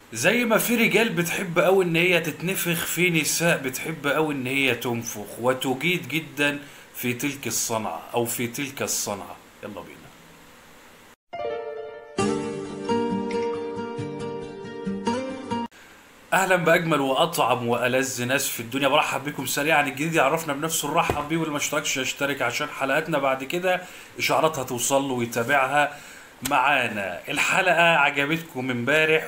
زي ما في رجال بتحب قوي ان هي تتنفخ في نساء بتحب قوي ان هي تنفخ وتجيد جدا في تلك الصنعة او في تلك الصنعة يلا بينا اهلا باجمل واطعم والذ ناس في الدنيا برحب بكم سريعا الجديد يعرفنا بنفسه نرحب بيه واللي ما اشتركش يشترك عشان حلقاتنا بعد كده اشعاراتها توصل له ويتابعها معانا الحلقه عجبتكم امبارح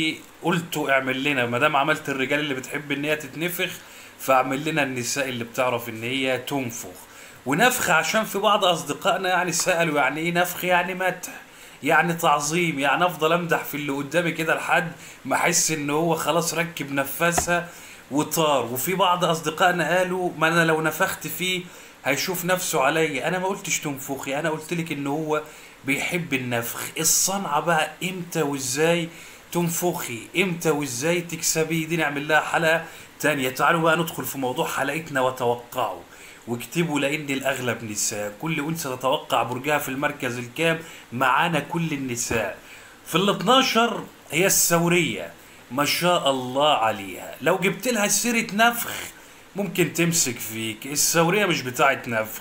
وقلتوا اعمل لنا ما دام عملت الرجال اللي بتحب ان هي تتنفخ فاعمل لنا النساء اللي بتعرف ان هي تنفخ ونفخ عشان في بعض اصدقائنا يعني سالوا يعني ايه نفخ يعني مدح يعني تعظيم يعني افضل امدح في اللي قدامي كده لحد ما احس ان هو خلاص ركب نفسها وطار وفي بعض اصدقائنا قالوا ما انا لو نفخت فيه هيشوف نفسه عليا انا ما قلتش تنفخي انا قلت لك ان هو بيحب النفخ الصنعة بقى امتى وازاي تنفخي امتى وازاي تكسبي دي نعمل لها حلقة تانية تعالوا بقى ندخل في موضوع حلقتنا وتوقعوا واكتبوا لان الاغلب نساء كل انثى تتوقع برجها في المركز الكام معانا كل النساء في ال 12 هي الثوريه ما شاء الله عليها لو جبت لها سيره نفخ ممكن تمسك فيك الثوريه مش بتاعت نفخ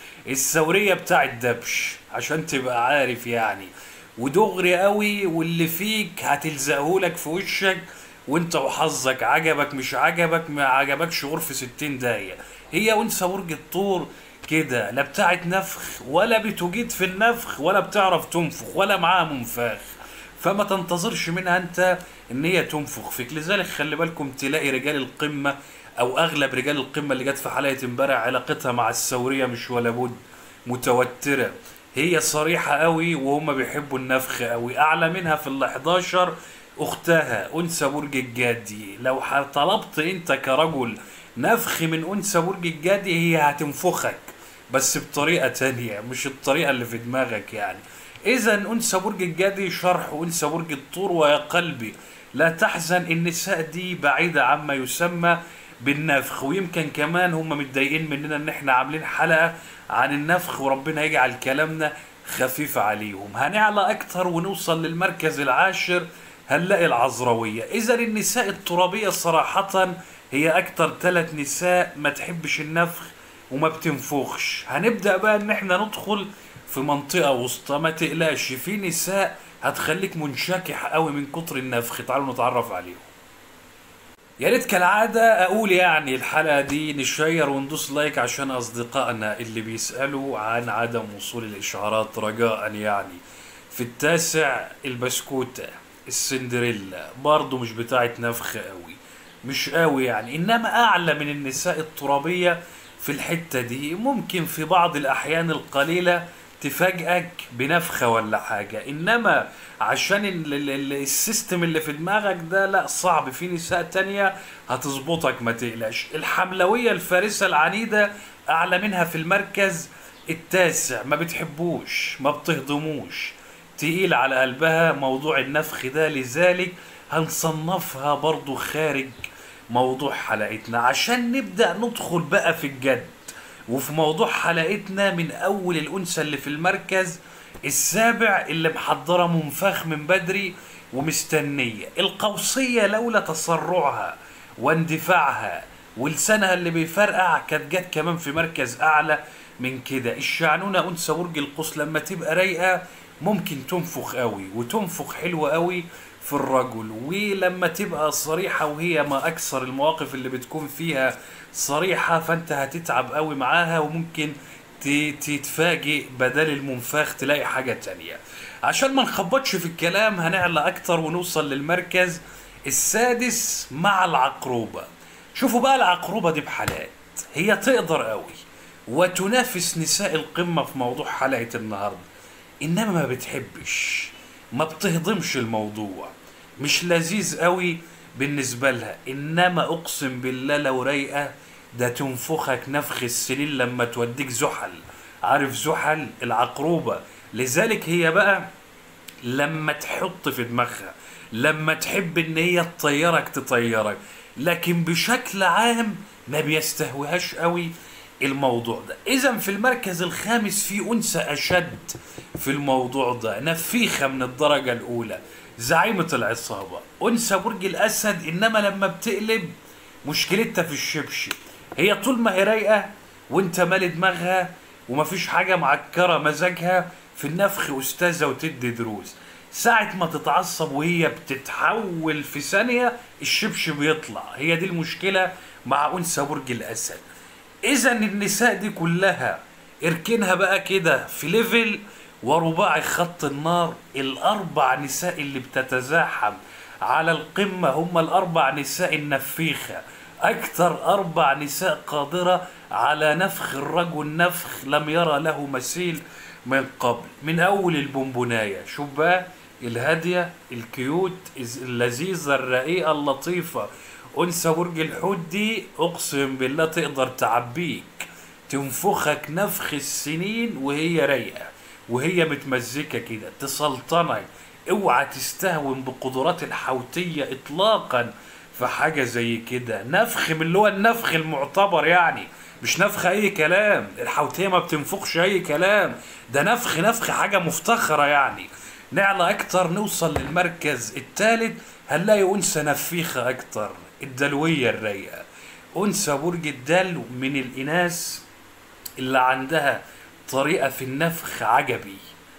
الثوريه بتاعت دبش عشان تبقى عارف يعني ودغري قوي واللي فيك هتلزقهولك في وشك وانت وحظك عجبك مش عجبك ما عجبكش غرفة 60 دقيقة هي وانثى برج الطور كده لا بتاعت نفخ ولا بتجيد في النفخ ولا بتعرف تنفخ ولا معاها منفاخ فما تنتظرش منها انت ان هي تنفخ فيك لذلك خلي بالكم تلاقي رجال القمة او اغلب رجال القمة اللي جت في حلقة امبارح علاقتها مع الثورية مش ولا بد متوترة هي صريحة قوي وهم بيحبوا النفخ قوي اعلى منها في ال 11 اختها انثى برج الجدي لو ح- طلبت انت كرجل نفخ من انثى برج الجدي هي هتنفخك بس بطريقة تانية مش الطريقة اللي في دماغك يعني اذا انثى برج الجدي شرح انثى برج الطور ويا قلبي لا تحزن النساء دي بعيدة عما يسمى بالنفخ ويمكن كمان هم متضايقين مننا ان احنا عاملين حلقة عن النفخ وربنا يجعل كلامنا خفيف عليهم هنعلى اكتر ونوصل للمركز العاشر هنلاقي العذراوية اذا النساء الترابية صراحة هي اكتر ثلاث نساء ما تحبش النفخ وما بتنفخش هنبدأ بقى ان احنا ندخل في منطقة وسطى ما تقلقش في نساء هتخليك منشكح قوي من كتر النفخ تعالوا نتعرف عليهم يا ريت كالعادة أقول يعني الحلقة دي نشير وندوس لايك عشان أصدقائنا اللي بيسألوا عن عدم وصول الإشعارات رجاء يعني في التاسع البسكوتة السندريلا برضه مش بتاعت نفخ قوي مش قوي يعني إنما أعلى من النساء الترابية في الحتة دي ممكن في بعض الأحيان القليلة تفاجئك بنفخة ولا حاجة إنما عشان ال- ال- ال- السيستم اللي في دماغك ده لا صعب في نساء تانية هتظبطك ما تقلقش الحملوية الفارسة العنيدة أعلى منها في المركز التاسع ما بتحبوش ما بتهضموش تقيل على قلبها موضوع النفخ ده لذلك هنصنفها برضو خارج موضوع حلقتنا عشان نبدأ ندخل بقى في الجد وفي موضوع حلقتنا من أول الأنثى اللي في المركز السابع اللي محضرة منفاخ من بدري ومستنية القوسية لولا تسرعها واندفاعها ولسانها اللي بيفرقع كانت جت كمان في مركز أعلى من كده الشعنونة أنثى برج القوس لما تبقى رايقة ممكن تنفخ قوي وتنفخ حلو قوي في الرجل ولما تبقى صريحة وهي ما أكثر المواقف اللي بتكون فيها صريحة فأنت هتتعب قوي معاها وممكن ت- تتفاجئ بدل المنفاخ تلاقي حاجة تانية عشان ما نخبطش في الكلام هنعلى أكتر ونوصل للمركز السادس مع العقروبة شوفوا بقى العقروبة دي بحالات هي تقدر قوي وتنافس نساء القمة في موضوع حلقة النهاردة إنما ما بتحبش ما بتهضمش الموضوع مش لذيذ قوي بالنسبة لها إنما أقسم بالله لو رايقة ده تنفخك نفخ السنين لما توديك زحل عارف زحل العقروبة لذلك هي بقى لما تحط في دماغها لما تحب ان هي تطيرك تطيرك لكن بشكل عام ما بيستهويهاش قوي الموضوع ده اذا في المركز الخامس في انثى اشد في الموضوع ده نفيخه من الدرجه الاولى زعيمة العصابة أنثى برج الأسد إنما لما بتقلب مشكلتها في الشبشب هي طول ما هي رايقة وانت مالي دماغها ومفيش حاجة معكرة مزاجها في النفخ أستاذة وتدي دروس ساعة ما تتعصب وهي بتتحول في ثانية الشبشب يطلع هي دي المشكلة مع أنثى برج الأسد إذا النساء دي كلها اركنها بقى كده في ليفل ورباعي خط النار الأربع نساء اللي بتتزاحم على القمة هم الأربع نساء النفيخة أكثر أربع نساء قادرة على نفخ الرجل نفخ لم يرى له مثيل من قبل من أول البونبوناية شوف بقى الهادية الكيوت اللذيذة الرقيقة اللطيفة أنثى برج الحوت دي أقسم بالله تقدر تعبيك تنفخك نفخ السنين وهي رايقة وهي متمزكة كده تسلطنك اوعى تستهون بقدرات الحوتية اطلاقا في حاجة زي كده نفخ من اللي هو النفخ المعتبر يعني مش نفخ اي كلام الحوتية ما بتنفخش اي كلام ده نفخ نفخ حاجة مفتخرة يعني نعلى اكتر نوصل للمركز الثالث هنلاقي انثى نفيخة اكتر الدلوية الرايقة انثى برج الدلو من الاناث اللي عندها طريقة في النفخ عجبي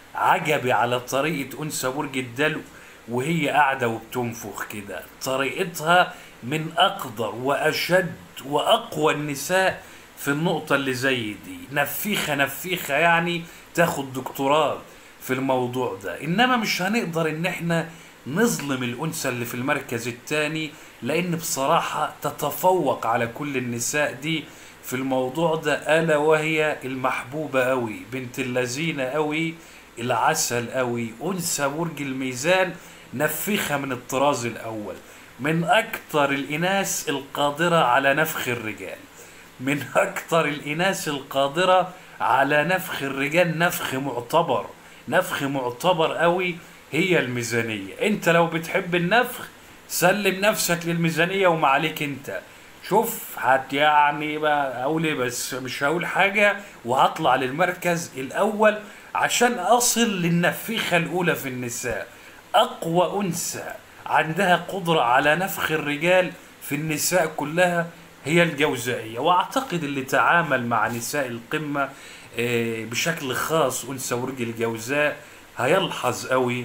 عجبي على طريقة أنثى برج الدلو وهي قاعدة وبتنفخ كده طريقتها من أقدر وأشد وأقوى النساء في النقطة اللي زي دي نفيخة نفيخة يعني تاخد دكتوراه في الموضوع ده إنما مش هنقدر إن إحنا نظلم الأنثى اللي في المركز الثاني لأن بصراحة تتفوق على كل النساء دي في الموضوع ده ألا وهي المحبوبة قوي بنت اللذينة قوي العسل قوي أنثى برج الميزان نفخة من الطراز الأول من أكثر الإناث القادرة على نفخ الرجال من أكثر الإناث القادرة على نفخ الرجال نفخ معتبر نفخ معتبر قوي هي الميزانية انت لو بتحب النفخ سلم نفسك للميزانية وما عليك انت شوف هت يعني بقى اقول ايه بس مش هقول حاجة وهطلع للمركز الاول عشان اصل للنفيخة الاولى في النساء اقوى انثى عندها قدرة على نفخ الرجال في النساء كلها هي الجوزائية واعتقد اللي تعامل مع نساء القمة آه، بشكل خاص انثى برج الجوزاء هيلحظ قوي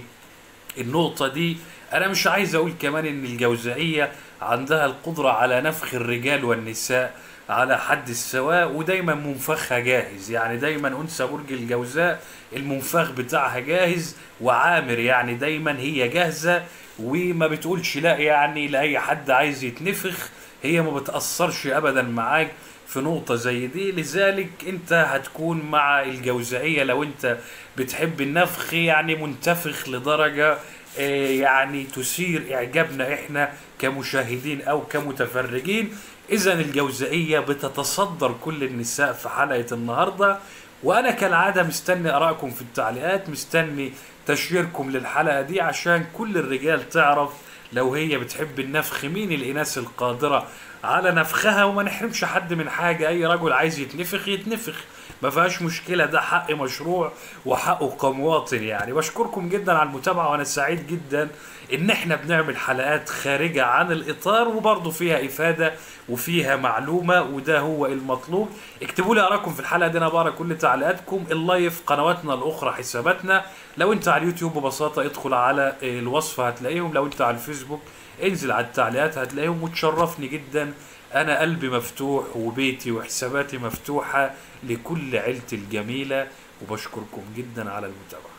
النقطة دي أنا مش عايز أقول كمان إن الجوزائية عندها القدرة على نفخ الرجال والنساء على حد السواء ودايما منفخها جاهز يعني دايما أنثى برج الجوزاء المنفخ بتاعها جاهز وعامر يعني دايما هي جاهزة وما بتقولش لا يعني لأي حد عايز يتنفخ هي ما بتأثرش أبدا معاك في نقطة زي دي لذلك انت هتكون مع الجوزائية لو انت بتحب النفخ يعني منتفخ لدرجة آه، يعني تثير اعجابنا احنا كمشاهدين او كمتفرجين اذا الجوزائية بتتصدر كل النساء في حلقة النهاردة وانا كالعادة مستني ارائكم في التعليقات مستني تشييركم للحلقة دي عشان كل الرجال تعرف لو هي بتحب النفخ مين الإناث القادرة على نفخها وما نحرمش حد من حاجة أي رجل عايز يتنفخ يتنفخ ما فيهاش مشكلة ده حق مشروع وحقه كمواطن يعني بشكركم جدا على المتابعة وأنا سعيد جدا إن إحنا بنعمل حلقات خارجة عن الإطار وبرضه فيها إفادة وفيها معلومة وده هو المطلوب اكتبوا لي آراءكم في الحلقة دي أنا بقرا كل تعليقاتكم اللايف قنواتنا الأخرى حساباتنا لو أنت على اليوتيوب ببساطة ادخل على الوصف هتلاقيهم لو أنت على الفيسبوك انزل على التعليقات هتلاقيهم وتشرفني جدا انا قلبي مفتوح وبيتي وحساباتي مفتوحة لكل عيلتي الجميلة وبشكركم جدا على المتابعة